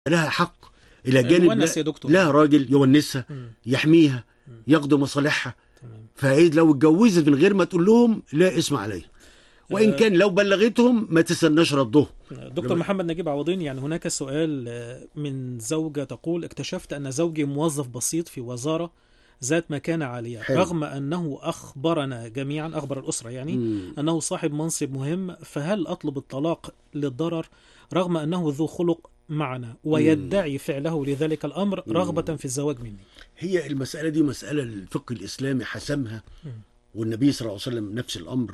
لها حق الى جانب يونس لا- يا دكتور. لها راجل يونسها مم. يحميها ياخدوا مصالحها تمام فايه لو اتجوزت من غير ما تقول لهم لا اسم عليها وان آه. كان لو بلغتهم ما تستناش ردهم دكتور لما- محمد نجيب عوضين يعني هناك سؤال آه، من زوجة تقول اكتشفت أن زوجي موظف بسيط في وزارة ذات مكانة عالية حلو. رغم أنه أخبرنا جميعا أخبر الأسرة يعني مم. أنه صاحب منصب مهم فهل أطلب الطلاق للضرر رغم أنه ذو خلق معنا ويدعي فعله لذلك الأمر رغبة في الزواج مني هي المسألة دي مسألة الفقه الإسلامي حسمها والنبي صلى الله عليه وسلم نفس الأمر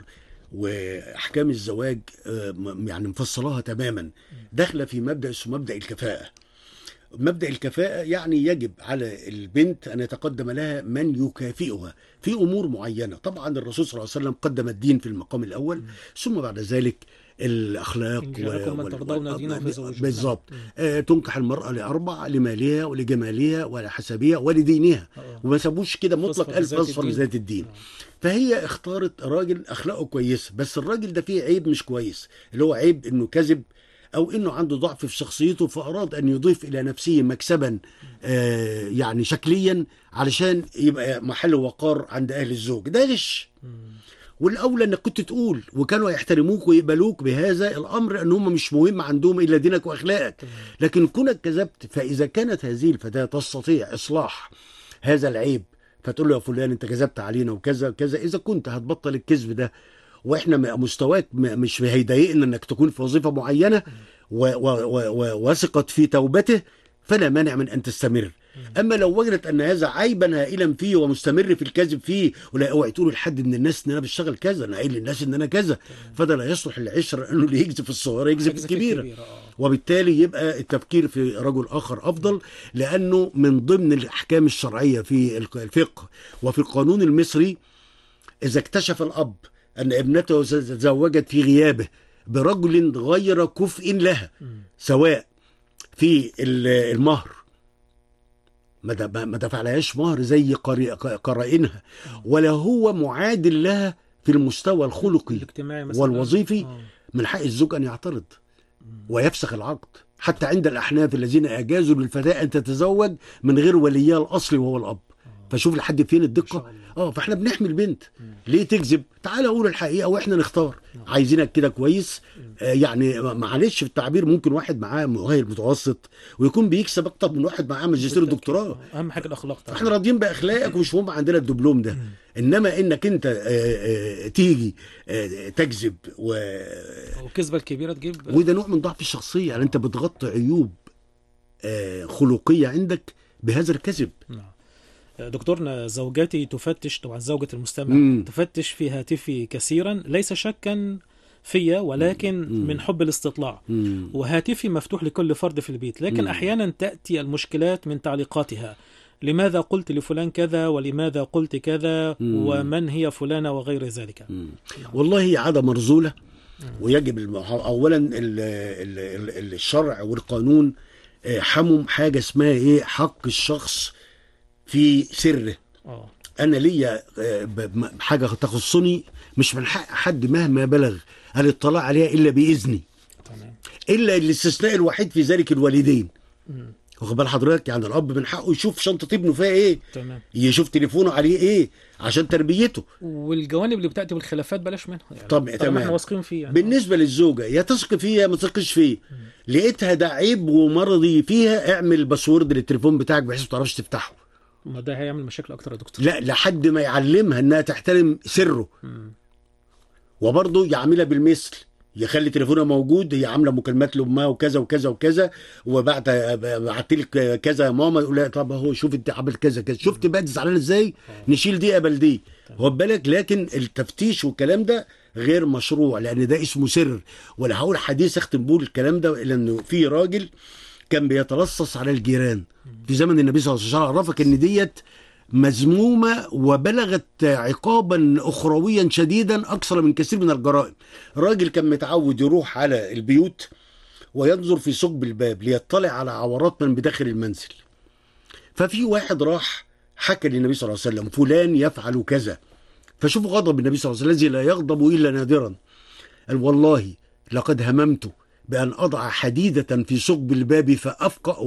وأحكام الزواج آه، م- يعني مفصلاها تماما داخلة في مبدأ اسمه مبدأ الكفاءة مبدأ الكفاءة يعني يجب على البنت أن يتقدم لها من يكافئها في أمور معينة طبعا الرسول صلى الله عليه وسلم قدم الدين في المقام الأول ثم بعد ذلك الأخلاق إن جاءكم من وال- ترضون وال- دينه فزوجوه. بالظبط نعم. آه، تنكح المرأة لأربع لمالها ولجمالها ولحسبها ولدينها آه. وما سابوش كده مطلق فاصفر ألف لذات أصفر الدين. لذات الدين نعم. فهي اختارت راجل أخلاقه كويسة بس الراجل ده فيه عيب مش كويس اللي هو عيب إنه كذب أو إنه عنده ضعف في شخصيته فأراد أن يضيف إلى نفسه مكسبا آه يعني شكليا علشان يبقى محل وقار عند أهل الزوج ده غش مم. والاولى انك كنت تقول وكانوا يحترموك ويقبلوك بهذا الامر ان هم مش مهم عندهم الا دينك واخلاقك لكن كونك كذبت فاذا كانت هذه الفتاه تستطيع اصلاح هذا العيب فتقول له يا فلان انت كذبت علينا وكذا وكذا اذا كنت هتبطل الكذب ده واحنا م- مستواك م- مش هيضايقنا انك تكون في وظيفه معينه و- و- و- و- وثقت في توبته فلا مانع من ان تستمر اما لو وجدت ان هذا عيبا هائلا فيه ومستمر في الكذب فيه ولا اوعي تقول لحد من الناس ان انا بشتغل كذا انا قايل للناس ان انا كذا فده لا يصلح العشره انه اللي يكذب في الصغيره يكذب في حاجة الكبيره كبيرة، آه. وبالتالي يبقى التفكير في رجل اخر افضل لانه من ضمن الاحكام الشرعيه في الق- الفقه وفي القانون المصري اذا اكتشف الاب ان ابنته ز- تزوجت في غيابه برجل غير كفء لها مم. سواء في ال- المهر ما د- ما- ما دفعلهاش مهر زي قري- قرائنها ولا هو معادل لها في المستوى الخلقي الاجتماعي مثلا والوظيفي آه. من حق الزوج ان يعترض ويفسخ العقد حتى عند الاحناف الذين اجازوا للفتاه ان تتزوج من غير وليها الاصلي وهو الاب فشوف لحد فين الدقه ما شاء الله. اه فاحنا بنحمي البنت ليه تكذب تعالى قول الحقيقه واحنا نختار عايزينك كده كويس آه يعني معلش في التعبير ممكن واحد معاه مؤهل متوسط ويكون بيكسب اكتر من واحد معاه ماجستير بالتأكيد. ودكتوراه آه. اهم حاجه الاخلاق طبعا فاحنا راضيين باخلاقك ومش مهم عندنا الدبلوم ده انما انك انت آه، آه، تيجي آه، تكذب و... والكذبه الكبيره تجيب وده نوع من ضعف الشخصيه يعني انت بتغطي عيوب آه، خلقيه عندك بهذا الكذب نعم. دكتورنا زوجتي تفتش طبعا زوجة المستمع مم. تفتش في هاتفي كثيرا ليس شكا فيا ولكن من حب الاستطلاع مم. وهاتفي مفتوح لكل فرد في البيت لكن مم. احيانا تاتي المشكلات من تعليقاتها لماذا قلت لفلان كذا ولماذا قلت كذا مم. ومن هي فلانه وغير ذلك مم. والله هي عاده مرذوله ويجب الم... اولا ال... ال... ال... الشرع والقانون آه، حموا حاجه اسمها ايه حق الشخص في سره اه انا ليا آه، ب- م- حاجه تخصني مش من حق حد مهما بلغ الاطلاع عليها الا باذني تمام الا الاستثناء الوحيد في ذلك الوالدين مم. واخد بال حضرتك يعني الاب من حقه يشوف شنطه ابنه فيها ايه تمام يشوف تليفونه عليه ايه عشان تربيته والجوانب اللي بتاتي بالخلافات بلاش منها يعني طب- طالما تمام. احنا واثقين فيه يعني بالنسبه للزوجه يا تثق فيها يا ما تثقش فيه لقيتها ده عيب ومرضي فيها اعمل باسورد للتليفون بتاعك بحيث ما تعرفش تفتحه ما ده هيعمل مشاكل اكتر يا دكتور لا لحد ما يعلمها انها تحترم سره مم. وبرضه يعملها بالمثل يخلي تليفونها موجود هي عامله مكالمات لامها وكذا وكذا وكذا وبعت بعت لك كذا يا ماما يقول لها طب اهو شوف انت عملت كذا كذا شفت بقى دي زعلانه ازاي نشيل دي قبل دي خد بالك لكن التفتيش والكلام ده غير مشروع لان ده اسمه سر ولا هقول حديث اختم بيه الكلام ده الا انه في راجل كان بيتلصص على الجيران في زمن النبي صلى الله عليه وسلم عرفك ان ديت مذمومة وبلغت عقابا أخرويا شديدا أكثر من كثير من الجرائم راجل كان متعود يروح على البيوت وينظر في ثقب الباب ليطلع على عورات من بداخل المنزل ففي واحد راح حكى للنبي صلى الله عليه وسلم فلان يفعل كذا فشوف غضب النبي صلى الله عليه وسلم الذي لا يغضب إلا نادرا قال والله لقد هممت بأن أضع حديدة في ثقب الباب فأفقأ